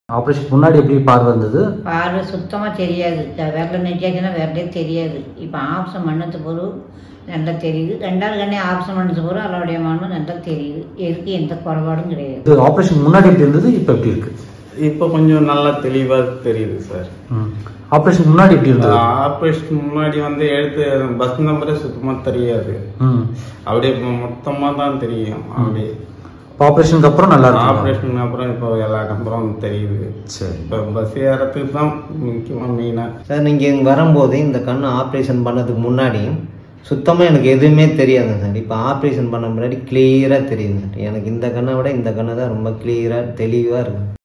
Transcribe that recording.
operation முன்னாடி எப்படி பார்வை இருந்தது பார்வை சுத்தமாக தெரியாது க- விரல நெட்டியாச்சுன்னா விரலே தெரியாது இப்போ ஆப்ஷன் பண்ணது பிறகு நல்லா தெரியுது ரெண்டாவது கண்ணே ஆப்ஷன் பண்ணது பிறகு அதோடைய மனம் நல்லா தெரியுது எதுக்கு எந்த குறைபாடும் கிடையாது இது ஆப்ரேஷன் முன்னாடி எப்படி இருந்தது இப்போ எப்படி இருக்கு இப்போ கொஞ்சம் நல்லா தெளிவாக தெரியுது சார் ஆப்ரேஷன் முன்னாடி எப்படி இருந்தது ஆப்ரேஷன் முன்னாடி வந்து எழுத்து பஸ் நம்பரே சுத்தமாக தெரியாது ம் அப்படியே மொத்தமாக தான் தெரியும் அப்படியே இப்போ ஆப்ரேஷனுக்கு அப்புறம் நல்லா இருக்கு ஆப்ரேஷன் அப்புறம் இப்போ எல்லா நம்பரும் தெரியுது சரி இப்போ பஸ் ஏறத்துக்கு தான் முக்கியமாக மெயினாக சார் நீங்கள் இங்கே வரும்போது இந்த கண்ணு ஆப்ரேஷன் பண்ணதுக்கு முன்னாடி சுத்தமாக எனக்கு எதுவுமே தெரியாது சார் இப்போ ஆப்ரேஷன் பண்ண முன்னாடி கிளியராக தெரியுது சார் எனக்கு இந்த கண்ணை விட இந்த கண்ணு தான் ரொம்ப கிளியராக தெளிவாக இருக்குது